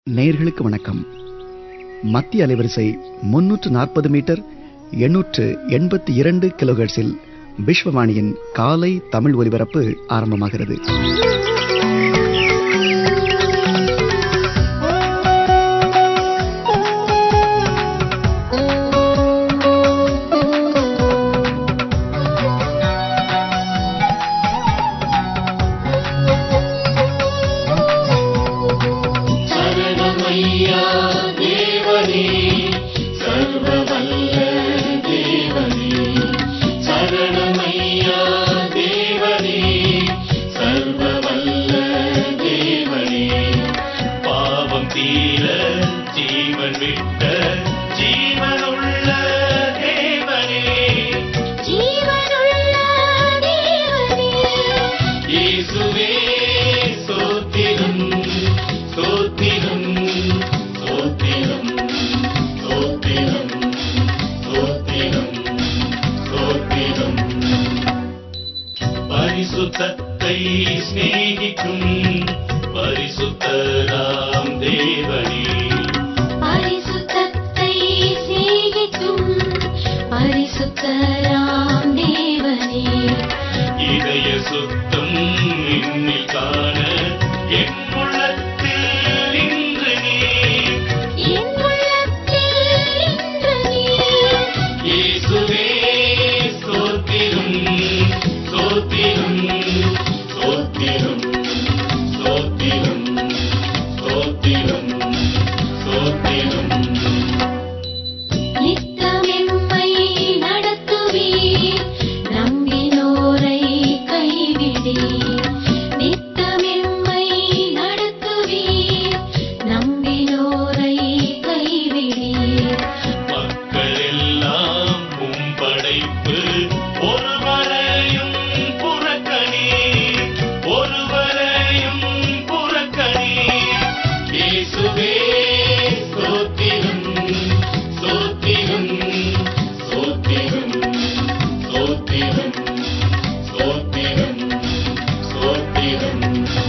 நேயர்களுக்கு வணக்கம் மத்திய அலைவரிசை முன்னூற்று நாற்பது மீட்டர் எண்ணூற்று எண்பத்தி இரண்டு கிலோஹெர்ட்ஸில் விஸ்வவாணியின் காலை தமிழ் ஒலிபரப்பு ஆரம்பமாகிறது சரணமையா தேவனே சர்வவல்ல தேவனே சரணமையா தேவனே சர்வவல்ல தேவனே பாவம் தீர ஜீவன் விட்ட ஜீவனுள்ள தேவனே ஜீவனுள்ள தேவனே இயேசுவே ஸ்தோத்திரம் ஸ்தோத்திரம் ஸ்தோத்திரம் ஸ்தோத்திரம் ஸ்தோத்திரம் ஸ்தோத்திரம் பரிசுத்தத்தை சிநேகிக்கும் பரிசுத்தராம் தேவனே பரிசுத்தத்தை சிநேகிக்கும் பரிசுத்தராம் தேவனே இதய சுத்தம் இன்னில் காண என் உள்ளத்தில் இன்று நீ என் உள்ளத்தில் இன்று நீர் இயேசுவே ஸ்தோத்திரம் ஸ்தோத்திரம் ஸ்தோத்திரம் ஸ்தோத்திரம் ஸ்தோத்திரம் ஸ்தோத்திரம் நித்தமெம்மை நடத்துவீர் நம்பினோரை கைவிடீர் நித்தமெம்மை நடத்துவீர் நம்பினோரை கைவிடீர் மக்கள் எல்லாம் உம் படைப்பு ஒருவரையும் புறக்கணி ஒருவரையும் புறக்கணி இயேசுவே ஸ்தோத்திரம் ஸ்தோத்திரம் ஸ்தோத்திரம் ஸ்தோத்திரம் ஸ்தோத்திரம் ஸ்தோத்திரம்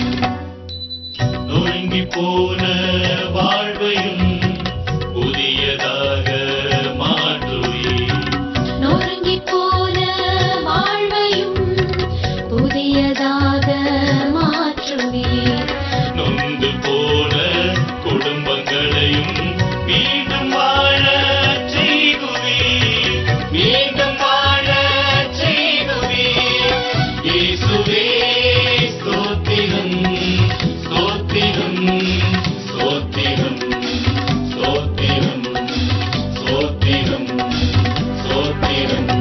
நொறுங்கி போன வாழ்வையும் புதியதாக மாற்றுவீர் நொறுங்கி போன வாழ்வையும் புதியதாக மாற்றுவீர் நொந்து போன குடும்பங்களையும் மீண்டும் வாழ செய்குவீர் மீண்டும் வாழ செய்குவீர் இயேசுவே ஸ்தோத்திரம் ஸ்தோத்திரம் ஸ்தோத்திரம் ஸ்தோத்திரம் ஸ்தோத்திரம் ஸ்தோத்திரம்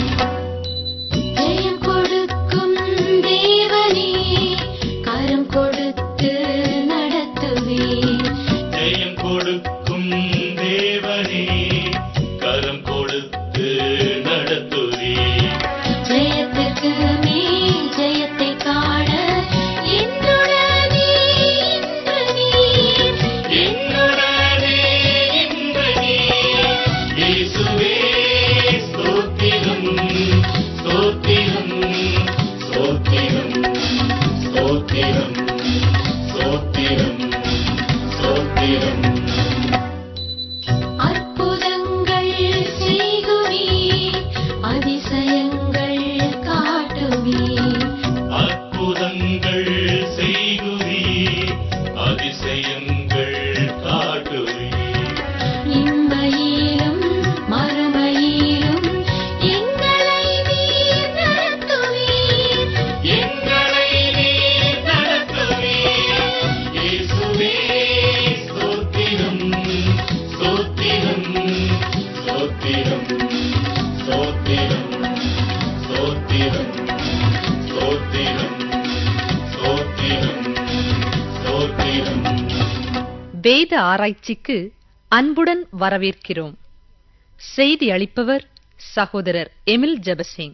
ஜெயம் கொடுக்கும் தேவனே கரம் கொடுத்து நடத்துவீர் ஜெயம் கொடுக்கும் தேவனே கரம் கொடுத்து நடத்துவீர் ஜெயத்திற்கு மேல் ஜெயத்தை காண என்னுடனே இன்று நீர் என்னுடனே இன்று நீ இயேசுவே ஸ்தோத்திரம் ஸ்தோத்திரம் ஸ்தோத்திரம் ஸ்தோத்திரம் ஸ்தோத்திரம் ஸ்தோத்திரம் அற்புதங்கள் செய்குவீர் அதிசயங்கள் காட்டுவீர் அற்புதங்கள் செய்குவீர் அதிசயங்கள் காட்டுவீர் இம்மையிலும் மறுமையிலும் எங்களை நீர் நடத்துவீர் எங்களை நீர் நடத்துவீர் இயேசுவே ஸ்தோத்திரம் ஸ்தோத்திரம் ஸ்தோத்திரம் ஸ்தோத்திரம் ஸ்தோத்திரம் ஸ்தோத்திரம் ஸ்தோத்திரம் ஸ்தோத்திரம் வேத ஆராய்ச்சிக்கு அன்புடன் வரவேற்கிறோம் செய்தி அளிப்பவர் சகோதரர் எமில் ஜெபசிங்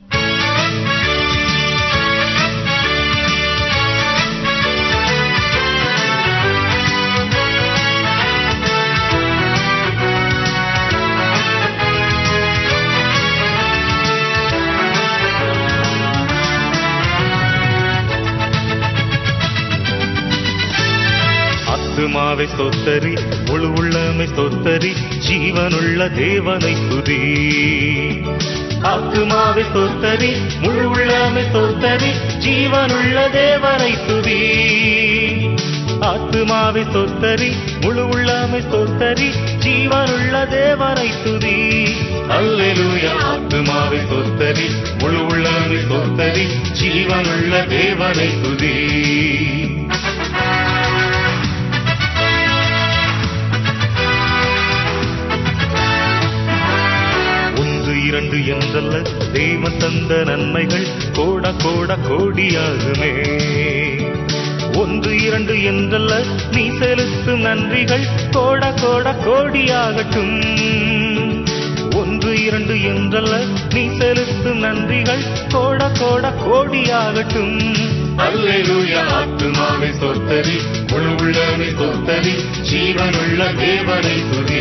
ஆத்துமா ஆத்துமாவை ஸ்தோத்தரி முழு உள்ளமை ஸ்தோத்தரி ஜீவனுள்ள தேவனை துதி ஆத்துமாவை ஸ்தோத்தரி முழு உள்ளமை ஸ்தோத்தரி ஜீவனுள்ள தேவனை துதி ஆத்துமாவை ஸ்தோத்தரி முழு உள்ளமை ஸ்தோத்தரி ஜீவனுள்ள தேவனை துதி அல்லேலூயா ஆத்துமாவை ஸ்தோத்தரி முழு உள்ளமை ஸ்தோத்தரி ஜீவனுள்ள தேவனை துதி ஒன்று இரண்டு என்றல்ல தேவன் தந்த நன்மைகள் கோட கோட கோடியாகுமே ஒன்று இரண்டு என்றல்ல நீ செலுத்தும் நன்றிகள் கோட கோட கோடியாகட்டும் ஒன்று இரண்டு என்றல்ல நீ செலுத்தும் நன்றிகள் கோட கோட கோடியாகட்டும் அல்லேலூயா ஆத்துமாவை சொத்தரி முழு உள்ளமை சொத்தரி ஜீவனுள்ள தேவனை துதி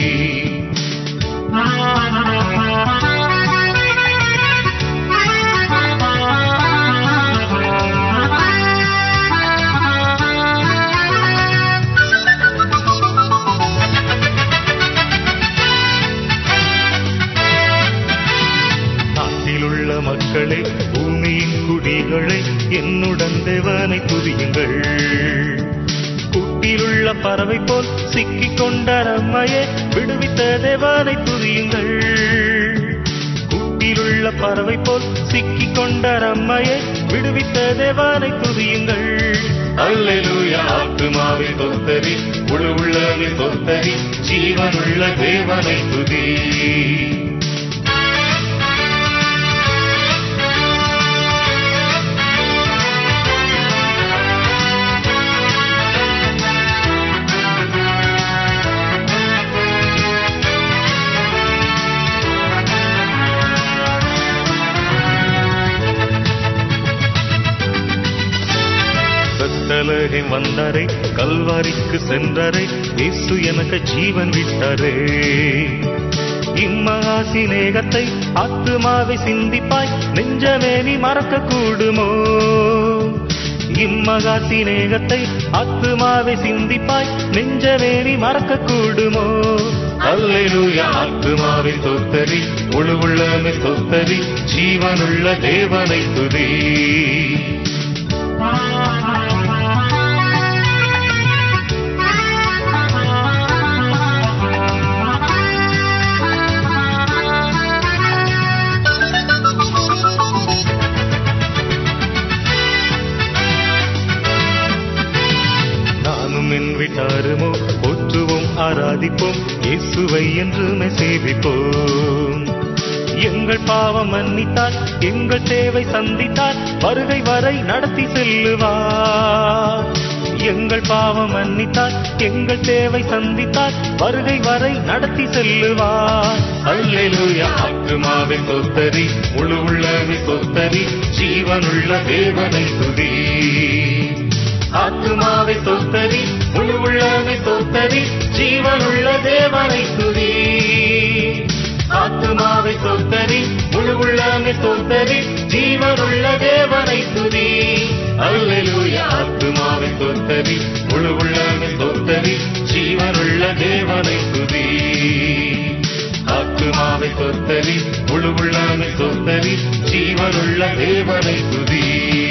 நாட்டிலுள்ள மக்களே பூமியின் குடிகளே என்னுடன் தேவனை துதியுங்கள் கூட்டிலுள்ள பறவை போல் சிக்கிக் கொண்ட நம்மையே விடுவித்த தேவனை துதியுங்கள் கூட்டிலுள்ள பறவை போல் சிக்கிக் கொண்ட நம்மையே விடுவித்த தேவனை துதியுங்கள் அல்லேலூயா ஆத்துமாவை தொத்தரி முழு உள்ளவை தொத்தரி ஜீவனுள்ள தேவனை துதி கத்தலகை வந்தாரே கல்வாரிக்கு சென்றாரே இயேசு எனக்கு ஜீவன் விட்டாரே இம்மகா சிநேகத்தை ஆத்துமாவை சிந்திப்பாய் நெஞ்சமே நீ மறக்க கூடுமோ இம்மகா சிநேகத்தை ஆத்துமாவை சிந்திப்பாய் நெஞ்சமே நீ மறக்க கூடுமோ அல்லேலூயா ஆத்துமாவை சொத்தரி முழு உள்ளமை சொத்தரி ஜீவனுள்ள தேவனை துதி நானும் என் விட்டாருமோ போற்றுவோம் ஆராதிப்போம் இயேசுவை என்றுமே சேவிப்போம் எங்கள் பாவம் மன்னித்தார் எங்கள் தேவை சந்தித்தார் வருகை வரை நடத்தி செல்லுவார் எங்கள் பாவம் மன்னித்தார் எங்கள் தேவை சந்தித்தார் வருகை வரை நடத்தி செல்லுவார் அல்லேலூயா ஆத்துமாவை சொத்தரி முழு உள்ளவை சொத்தரி ஜீவனுள்ள தேவனை துதி ஆத்துமாவை சொத்தரி முழு உள்ளவை சொத்தரி ஜீவனுள்ள தேவனை துதி ஆத்துமாவை சொத்தரி முழு உள்ளமை சொத்தரி ஜீவனுள்ள தேவனை துதி அல்லேலூயா ஆத்துமாவை சொத்தரி முழு உள்ளமை சொத்தரி ஜீவனுள்ள தேவனை துதி ஆத்துமாவை சொத்தரி முழு உள்ளமை சொத்தரி ஜீவனுள்ள தேவனை துதி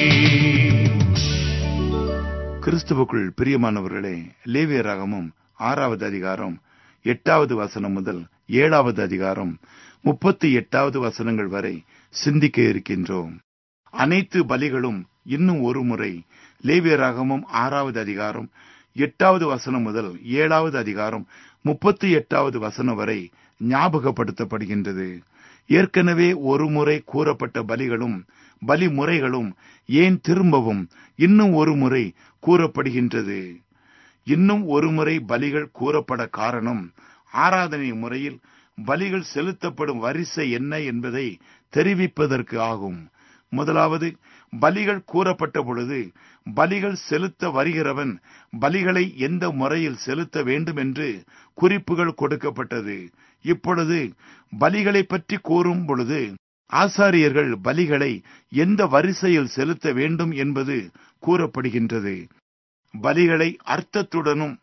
கிறிஸ்துவுக்குள் பிரியமானவர்களே லேவிய ராகமும் ஆறாவது அதிகாரம் எட்டாவது வசனம் முதல் ஏழாவது அதிகாரம் முப்பத்தி எட்டாவது வசனங்கள் வரை சிந்திக்க இருக்கின்றோம் அனைத்து பலிகளும் இன்னும் ஒரு முறை லேவிய ராகமும் ஆறாவது அதிகாரம் எட்டாவது வசனம் முதல் ஏழாவது அதிகாரம் முப்பத்தி எட்டாவது வசனம் வரை ஞாபகப்படுத்தப்படுகின்றது ஏற்கனவே ஒரு முறை கூறப்பட்ட பலிகளும் பலி முறைகளும் ஏன் திரும்பவும் இன்னும் ஒரு முறை கூறப்படுகின்றது இன்னும் ஒரு முறை பலிகள் கூறப்பட காரணம் ஆராதனை முறையில் பலிகள் செலுத்தப்படும் வரிசை என்ன என்பதை தெரிவிப்பதற்கு ஆகும் முதலாவது பலிகள் கூறப்பட்ட பொழுது பலிகள் செலுத்த வருகிறவன் பலிகளை எந்த முறையில் செலுத்த வேண்டும் என்று குறிப்புகள் கொடுக்கப்பட்டது இப்பொழுது பலிகளை பற்றி கூறும் பொழுது ஆசாரியர்கள் பலிகளை எந்த வரிசையில் செலுத்த வேண்டும் என்பது கூறப்படுகின்றது பலிகளை அர்த்தத்துடனும்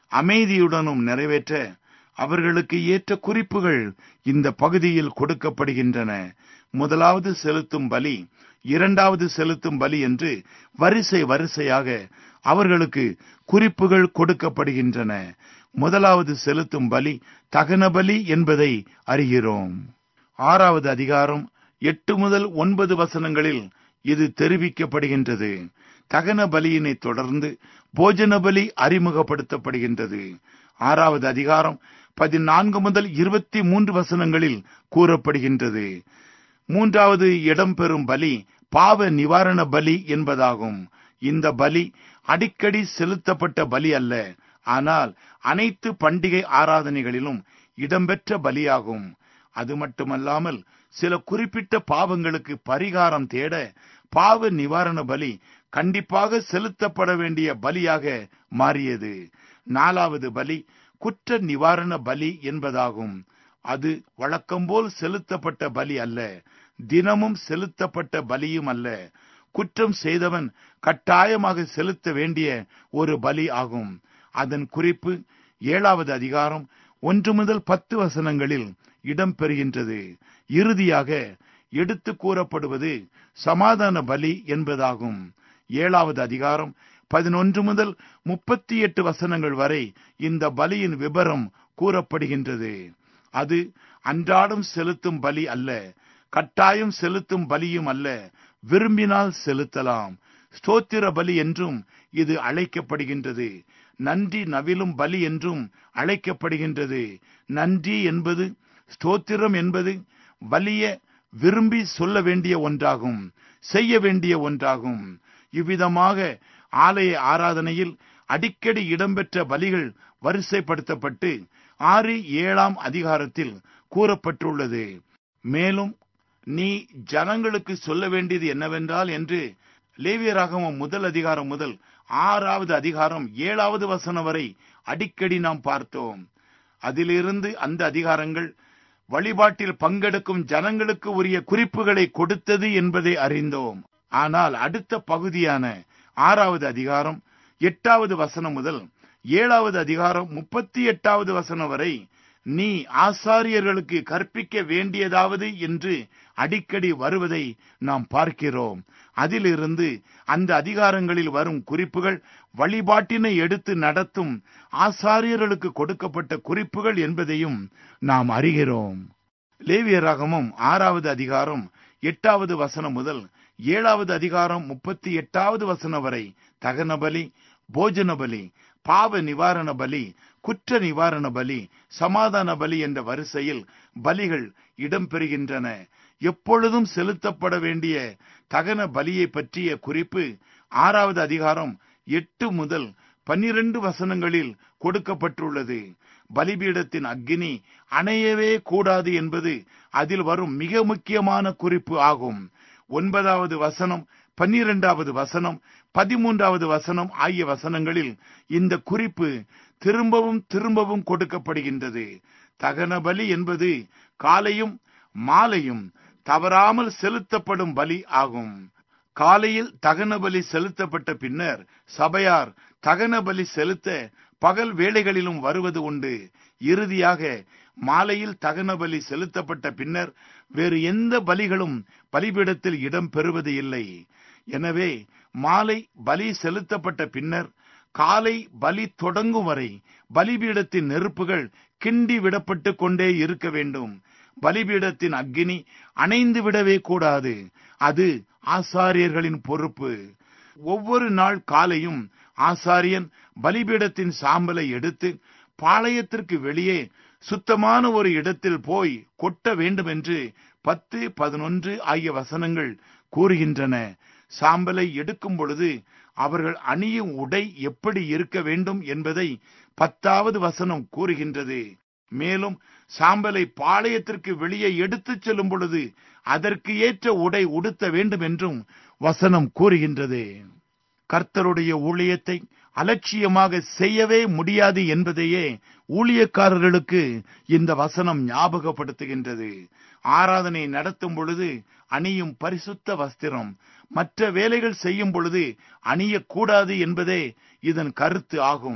அமைதியுடனும் நிறைவேற்ற அவர்களுக்கு ஏற்ற குறிப்புகள் இந்த பகுதியில் கொடுக்கப்படுகின்றன முதலாவது செலுத்தும் பலி இரண்டாவது செலுத்தும் பலி என்று வரிசை வரிசையாக அவர்களுக்கு குறிப்புகள் கொடுக்கப்படுகின்றன முதலாவது செலுத்தும் பலி தகன பலி என்பதை அறிகிறோம் ஆறாவது அதிகாரம் எட்டு முதல் ஒன்பது வசனங்களில் இது தெரிவிக்கப்படுகின்றது தகன பலியினை தொடர்ந்து போஜன பலி அறிமுகப்படுத்தப்படுகின்றது ஆறாவது அதிகாரம் பதினான்கு முதல் இருபத்தி மூன்று வசனங்களில் கூறப்படுகின்றது மூன்றாவது இடம்பெறும் பலி பாவ நிவாரண பலி என்பதாகும் இந்த பலி அடிக்கடி செலுத்தப்பட்ட பலி அல்ல ஆனால் அனைத்து பண்டிகை ஆராதனைகளிலும் இடம்பெற்ற பலியாகும் அது மட்டுமல்லாமல் சில குறிப்பிட்ட பாவங்களுக்கு பரிகாரம் தேட பாவ நிவாரண பலி கண்டிப்பாக செலுத்தப்பட வேண்டிய பலியாக மாறியது நாலாவது பலி குற்ற நிவாரண பலி என்பதாகும் அது வழக்கம்போல் செலுத்தப்பட்ட பலி அல்ல தினமும் செலுத்தப்பட்ட பலியும் அல்ல குற்றம் செய்தவன் கட்டாயமாக செலுத்த வேண்டிய ஒரு பலி ஆகும் அதன் குறிப்பு ஏழாவது அதிகாரம் ஒன்று முதல் பத்து வசனங்களில் இடம்பெறுகின்றது இறுதியாக எடுத்து கூறப்படுவது சமாதான பலி என்பதாகும் ஏழாவது அதிகாரம் பதினொன்று முதல் முப்பத்தி எட்டு வசனங்கள் வரை இந்த பலியின் விபரம் கூறப்படுகின்றது அது அன்றாடம் செலுத்தும் பலி அல்ல கட்டாயம் செலுத்தும் பலியும் அல்ல விரும்பினால் செலுத்தலாம் ஸ்தோத்திர பலி என்றும் இது அழைக்கப்படுகின்றது நன்றி நவிலும் பலி என்றும் அழைக்கப்படுகின்றது நன்றி என்பது ஸ்தோத்திரம் என்பது பலிய விரும்பி சொல்ல வேண்டிய ஒன்றாகும் செய்ய வேண்டிய ஒன்றாகும் இவ்விதமாக ஆலய ஆராதனையில் அடிக்கடி இடம்பெற்ற பலிகள் வரிசைப்படுத்தப்பட்டு ஆறு ஏழாம் அதிகாரத்தில் கூறப்பட்டுள்ளது மேலும் நீ ஜனங்களுக்கு சொல்ல வேண்டியது என்னவென்றால் என்று லேவியராகமம் முதல் அதிகாரம் முதல் ஆறாவது அதிகாரம் ஏழாவது வசனம் வரை அடிக்கடி நாம் பார்த்தோம் அதிலிருந்து அந்த அதிகாரங்கள் வழிபாட்டில் பங்கெடுக்கும் ஜனங்களுக்கு உரிய குறிப்புகளை கொடுத்தது என்பதை அறிந்தோம் ஆனால் அடுத்த பகுதியான ஆறாவது அதிகாரம் எட்டாவது வசனம் முதல் ஏழாவது அதிகாரம் முப்பத்தி எட்டாவது வசனம் வரை நீ ஆசாரியர்களுக்கு கற்பிக்க வேண்டியதாவது என்று அடிக்கடி வருவதை நாம் பார்க்கிறோம் அதிலிருந்து அந்த அதிகாரங்களில் வரும் குறிப்புகள் வழிபாட்டினை எடுத்து நடத்தும் ஆசாரியர்களுக்கு கொடுக்கப்பட்ட குறிப்புகள் என்பதையும் நாம் அறிகிறோம் லேவியராகமும் ஆறாவது அதிகாரம் எட்டாவது வசனம் முதல் ஏழாவது அதிகாரம் முப்பத்தி எட்டாவது வசனம் வரை தகன பலி போஜன பலி பாவ நிவாரண பலி குற்ற நிவாரண பலி சமாதான பலி என்ற வரிசையில் பலிகள் இடம்பெறுகின்றன எப்பொழுதும் செலுத்தப்பட வேண்டிய தகன பலியை பற்றிய குறிப்பு ஆறாவது அதிகாரம் எட்டு முதல் பன்னிரண்டு வசனங்களில் கொடுக்கப்பட்டுள்ளது பலிபீடத்தின் அக்கினி அணையவே கூடாது என்பது அதில் வரும் மிக முக்கியமான குறிப்பு ஆகும் ஒன்பதாவது வசனம் பன்னிரெண்டாவது வசனம் பதிமூன்றாவது வசனம் ஆகிய வசனங்களில் இந்த குறிப்பு திரும்பவும் திரும்பவும் கொடுக்கப்படுகின்றது தகன பலி என்பது காலையும் மாலையும் தவறாமல் செலுத்தப்படும் பலி ஆகும் காலையில் தகன பலி செலுத்தப்பட்ட பின்னர் சபையார் தகன பலி செலுத்த பகல் வேளைகளிலும் வருவது உண்டு இறுதியாக மாலையில் தகன பலி செலுத்தப்பட்ட பின்னர் வேறு எந்த பலிகளும் பலிபீடத்தில் இடம் பெறுவது இல்லை எனவே மாலை பலி செலுத்தப்பட்ட பின்னர் காலை பலி தொடங்கும் வரை பலிபீடத்தின் நெருப்புகள் கிண்டி விடப்பட்டு கொண்டே இருக்க வேண்டும் பலிபீடத்தின் அக்கினி அணைந்து விடவே கூடாது அது ஆசாரியர்களின் பொறுப்பு ஒவ்வொரு நாள் காலையும் ஆசாரியன் பலிபீடத்தின் சாம்பலை எடுத்து பாளையத்திற்கு வெளியே சுத்தமான ஒரு இடத்தில் போய் கொட்ட வேண்டும் என்று பத்து பதினொன்று ஆகிய வசனங்கள் கூறுகின்றன சாம்பலை எடுக்கும் பொழுது அவர்கள் அணியும் உடை எப்படி இருக்க வேண்டும் என்பதை பத்தாவது வசனம் கூறுகின்றது மேலும் சாம்பலை பாளையத்திற்கு வெளியே எடுத்துச் செல்லும் பொழுது அதற்கு ஏற்ற உடை உடுத்த வேண்டும் என்றும் வசனம் கூறுகின்றது கர்த்தருடைய ஊழியத்தை அலட்சியமாக செய்யவே முடியாது என்பதையே ஊழியக்காரர்களுக்கு இந்த வசனம் ஞாபகப்படுத்துகின்றது ஆராதனை நடத்தும் பொழுது அணியும் பரிசுத்த வஸ்திரம் மற்ற வேலைகள் செய்யும் பொழுது அணியக்கூடாது என்பதே இதன் கருத்து ஆகும்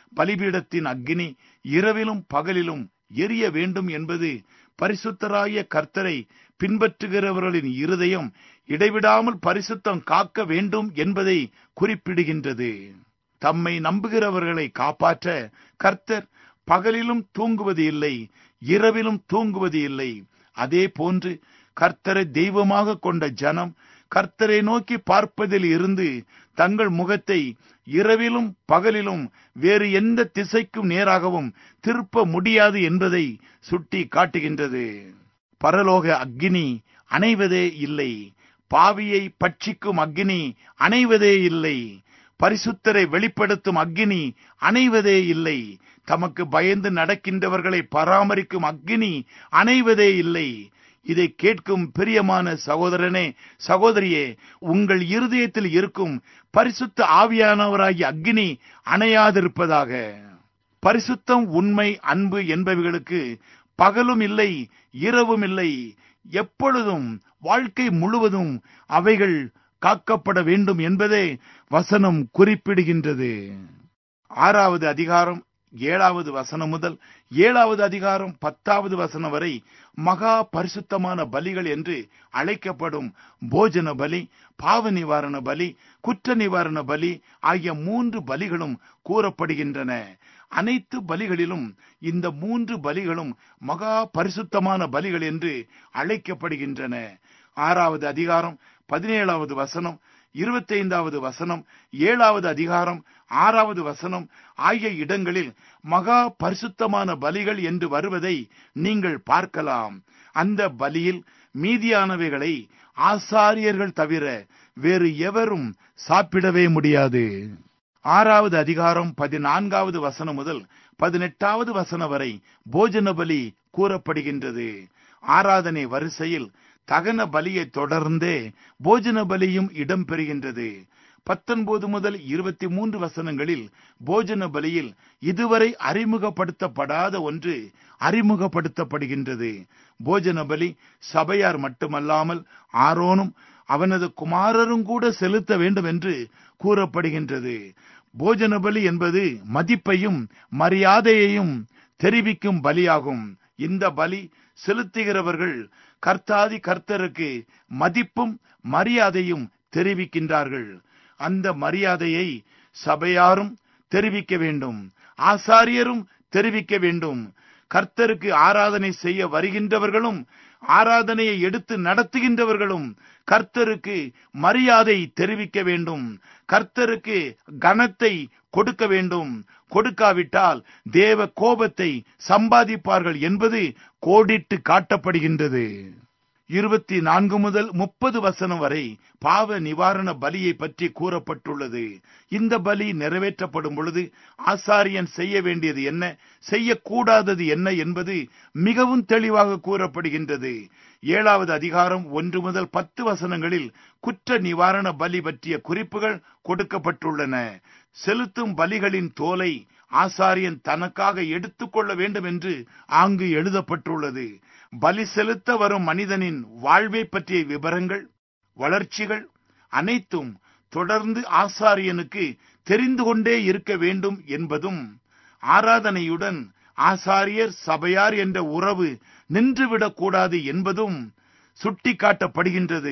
பலிபீடத்தின் அக்கினி இரவிலும் பகலிலும் எரிய வேண்டும் என்பது பரிசுத்தராய கர்த்தரை பின்பற்றுகிறவர்களின் இருதயம் இடைவிடாமல் பரிசுத்தம் காக்க வேண்டும் என்பதை குறிப்பிடுகின்றது தம்மை நம்புகிறவர்களை காப்பாற்ற கர்த்தர் பகலிலும் தூங்குவது இல்லை இரவிலும் தூங்குவது இல்லை அதே போன்று கர்த்தரை தெய்வமாக கொண்ட ஜனம் கர்த்தரை நோக்கி பார்ப்பதில் இருந்து தங்கள் முகத்தை இரவிலும் பகலிலும் வேறு எந்த திசைக்கும் நேராகவும் திருப்ப முடியாது என்பதை சுட்டி காட்டுகின்றது பரலோக அக்கினி அணைவதே இல்லை பாவியை பட்சிக்கும் அக்கினி அணைவதே இல்லை பரிசுத்தரை வெளிப்படுத்தும் அக்கினி அணைவதே இல்லை தமக்கு பயந்து நடக்கின்றவர்களை பராமரிக்கும் அக்கினி அணைவதே இல்லை இதை கேட்கும் பிரியமான சகோதரனே சகோதரியே உங்கள் இருதயத்தில் இருக்கும் பரிசுத்த ஆவியானவராகிய அக்கினி அணையாதிருப்பதாக பரிசுத்தம் உண்மை அன்பு என்பவைகளுக்கு பகலும் இல்லை இரவும் இல்லை எப்பொழுதும் வாழ்க்கை முழுவதும் அவைகள் காக்கப்பட வேண்டும் என்பதே வசனம் குறிப்பிடுகின்றது ஆறாவது அதிகாரம் ஏழாவது வசனம் முதல் ஏழாவது அதிகாரம் பத்தாவது வசனம் வரை மகா பரிசுத்தமான பலிகள் என்று அழைக்கப்படும் போஜன பலி பாவ நிவாரண பலி குற்ற நிவாரண பலி ஆகிய மூன்று பலிகளும் கூறப்படுகின்றன அனைத்து பலிகளிலும் இந்த மூன்று பலிகளும் மகா பரிசுத்தமான பலிகள் என்று அழைக்கப்படுகின்றன ஆறாவது அதிகாரம் பதினேழாவது வசனம் இருபத்தைந்தாவது வசனம் ஏழாவது அதிகாரம் ஆறாவது வசனம் ஆகிய இடங்களில் மகா பரிசுத்தமான பலிகள் என்று வருவதை நீங்கள் பார்க்கலாம் அந்த பலியில் மீதியானவைகளை ஆசாரியர்கள் தவிர வேறு எவரும் சாப்பிடவே முடியாது ஆறாவது அதிகாரம் பதினான்காவது வசனம் முதல் பதினெட்டாவது வசனம் வரை போஜன பலி கூறப்படுகின்றது ஆராதனை வரிசையில் தகன பலியை தொடர்ந்தே போஜன பலியும் இடம்பெறுகின்றது பத்தொன்பது முதல் இருபத்தி மூன்று வசனங்களில் போஜன பலியில் இதுவரை அறிமுகப்படுத்தப்படாத ஒன்று அறிமுகப்படுத்தப்படுகின்றது போஜன பலி சபையார் மட்டுமல்லாமல் ஆரோனும் அவனது குமாரரும் கூட செலுத்த வேண்டும் என்று கூறப்படுகின்றது போஜன பலி என்பது மதிப்பையும் மரியாதையையும் தெரிவிக்கும் பலியாகும் இந்த பலி செலுத்துகிறவர்கள் கர்த்தாதி கர்த்தருக்கு மதிப்பும் மரியாதையும் தெரிவிக்கின்றார்கள் அந்த மரியாதையை சபையாரும் தெரிவிக்க வேண்டும் ஆசாரியரும் தெரிவிக்க வேண்டும் கர்த்தருக்கு ஆராதனை செய்ய வருகின்றவர்களும் ஆராதனையை எடுத்து நடத்துகின்றவர்களும் கர்த்தருக்கு மரியாதை தெரிவிக்க வேண்டும் கர்த்தருக்கு கனத்தை கொடுக்க வேண்டும் கொடுக்காவிட்டால் தேவ கோபத்தை சம்பாதிப்பார்கள் என்பது கோடிட்டு காட்டப்படுகின்றது இருபத்தி நான்கு முதல் முப்பது வசனம் வரை பாவ நிவாரண பலியை பற்றி கூறப்பட்டுள்ளது இந்த பலி நிறைவேற்றப்படும் பொழுது ஆசாரியன் செய்ய வேண்டியது என்ன செய்யக்கூடாதது என்ன என்பது மிகவும் தெளிவாக கூறப்படுகின்றது ஏழாவது அதிகாரம் ஒன்று முதல் பத்து வசனங்களில் குற்ற நிவாரண பலி பற்றிய குறிப்புகள் கொடுக்கப்பட்டுள்ளன செலுத்தும் பலிகளின் தோலை ஆசாரியன் தனக்காக எடுத்துக்கொள்ள வேண்டும் என்று ஆங்கு எழுதப்பட்டுள்ளது பலி செலுத்த வரும் மனிதனின் வாழ்வை பற்றிய விவரங்கள் வளர்ச்சிகள் அனைத்தும் தொடர்ந்து ஆசாரியனுக்கு தெரிந்து கொண்டே இருக்க வேண்டும் என்பதும் ஆராதனையுடன் ஆசாரியர் சபையார் என்ற உறவு நின்றுவிடக்கூடாது என்பதும் சுட்டிக்காட்டப்படுகின்றது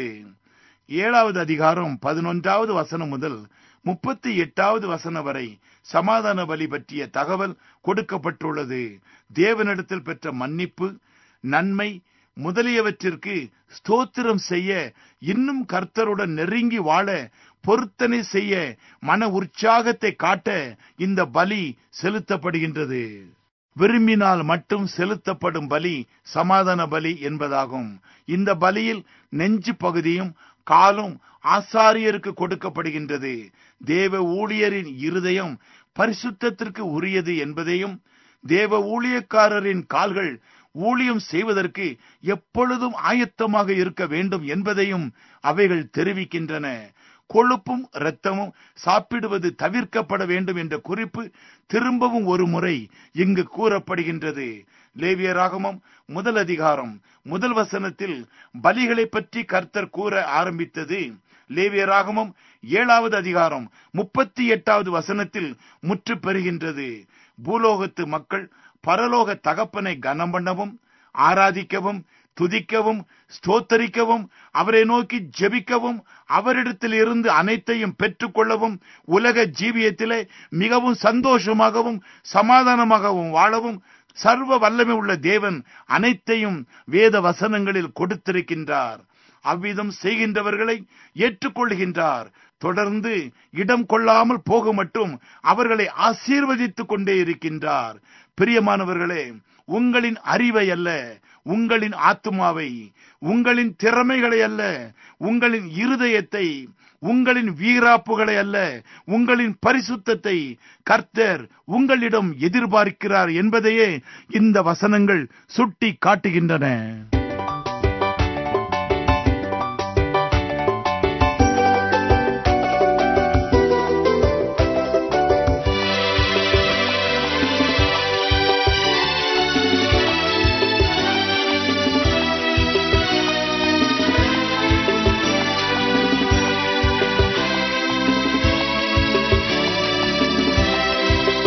ஏழாவது அதிகாரம் பதினொன்றாவது வசனம் முதல் முப்பத்தி எட்டாவது வசனம் வரை சமாதான பலி பற்றிய தகவல் கொடுக்கப்பட்டுள்ளது தேவனிடத்தில் பெற்ற மன்னிப்பு நன்மை முதலியவற்றிற்கு ஸ்தோத்திரம் செய்ய இன்னும் கர்த்தருடன் நெருங்கி வாழ பொருத்தனை செய்ய மன உற்சாகத்தை காட்ட இந்த பலி செலுத்தப்படுகின்றது விரும்பினால் மட்டும் செலுத்தப்படும் பலி சமாதான பலி என்பதாகும் இந்த பலியில் நெஞ்சு பகுதியும் காலும் ஆசாரியருக்கு கொடுக்கப்படுகின்றது தேவ ஊழியரின் இருதயம் பரிசுத்தத்திற்கு உரியது என்பதையும் தேவ ஊழியக்காரரின் கால்கள் ஊழியம் செய்வதற்கு எப்பொழுதும் ஆயத்தமாக இருக்க வேண்டும் என்பதையும் அவைகள் தெரிவிக்கின்றன கொழுப்பும் இரத்தமும் சாப்பிடுவது தவிர்க்கப்பட வேண்டும் என்ற குறிப்பு திரும்பவும் ஒரு முறை இங்கு கூறப்படுகின்றது லேவியராகமம் முதல் அதிகாரம் முதல் வசனத்தில் பலிகளை பற்றி கர்த்தர் கூற ஆரம்பித்தது லேவியராகமம் ஏழாவது அதிகாரம் முப்பத்தி எட்டாவது வசனத்தில் முற்று பெறுகின்றது பூலோகத்து மக்கள் பரலோக தகப்பனை கனம் பண்ணவும் ஆராதிக்கவும் துதிக்கவும் ஸ்தோத்தரிக்கவும் அவரை நோக்கி ஜெபிக்கவும் அவரிடத்தில் இருந்து அனைத்தையும் பெற்றுக்கொள்ளவும் உலக ஜீவியத்திலே மிகவும் சந்தோஷமாகவும் சமாதானமாகவும் வாழவும் சர்வ வல்லமை உள்ள தேவன் அனைத்தையும் வேத வசனங்களில் கொடுத்திருக்கின்றார் அவ்விதம் செய்கின்றவர்களை ஏற்றுக்கொள்கின்றார் தொடர்ந்து இடம் கொள்ளாமல் போக மட்டும் அவர்களை ஆசீர்வதித்துக் கொண்டே இருக்கின்றார் பிரியமானவர்களே உங்களின் அறிவை அல்ல உங்களின் ஆத்துமாவை உங்களின் திறமைகளை அல்ல உங்களின் இருதயத்தை உங்களின் வீராப்புகளை அல்ல உங்களின் பரிசுத்தத்தை கர்த்தர் உங்களிடம் எதிர்பார்க்கிறார் என்பதையே இந்த வசனங்கள் சுட்டி காட்டுகின்றன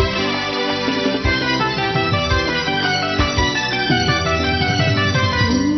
உன்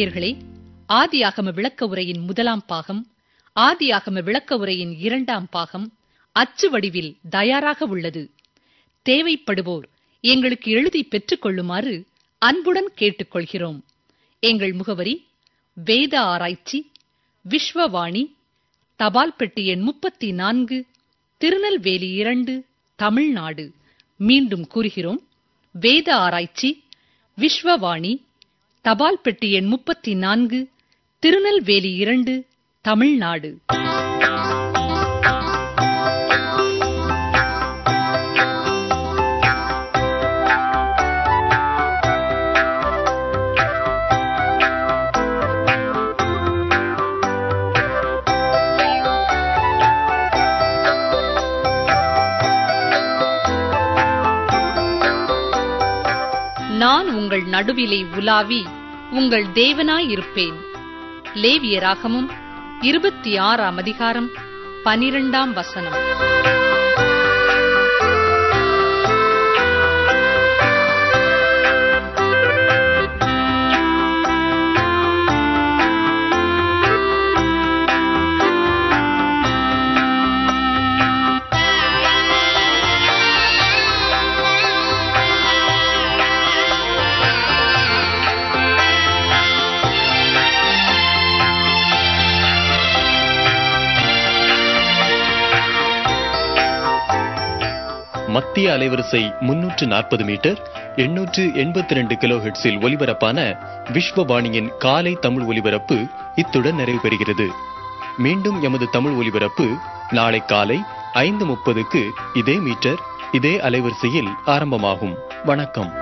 நேயர்களே ஆதியாகம விளக்க உரையின் முதலாம் பாகம் ஆதியாகம விளக்க உரையின் இரண்டாம் பாகம் அச்சு வடிவில் தயாராக உள்ளது தேவைப்படுவோர் எங்களுக்கு எழுதி பெற்றுக் கொள்ளுமாறு அன்புடன் கேட்டுக்கொள்கிறோம் எங்கள் முகவரி வேத ஆராய்ச்சி விஸ்வவாணி தபால் பெட்டி எண் முப்பத்தி நான்கு திருநெல்வேலி இரண்டு தமிழ்நாடு மீண்டும் கூறுகிறோம் வேத ஆராய்ச்சி விஸ்வவாணி தபால் பெட்டி எண் முப்பத்தி நான்கு திருநெல்வேலி இரண்டு தமிழ்நாடு நான் உங்கள் நடுவிலே உலாவி உங்கள் தேவனாயிருப்பேன் லேவியராகமும் இருபத்தி ஆறாம் அதிகாரம் பனிரெண்டாம் வசனம் மத்திய அலைவரிசை முன்னூற்று நாற்பது மீட்டர் எண்ணூற்று எண்பத்தி ரெண்டு கிலோ ஹெட்ஸில் ஒலிபரப்பான விஸ்வவாணியின் காலை தமிழ் ஒலிபரப்பு இத்துடன் நிறைவு பெறுகிறது மீண்டும் எமது தமிழ் ஒலிபரப்பு நாளை காலை ஐந்து முப்பதுக்கு இதே மீட்டர் இதே அலைவரிசையில் ஆரம்பமாகும் வணக்கம்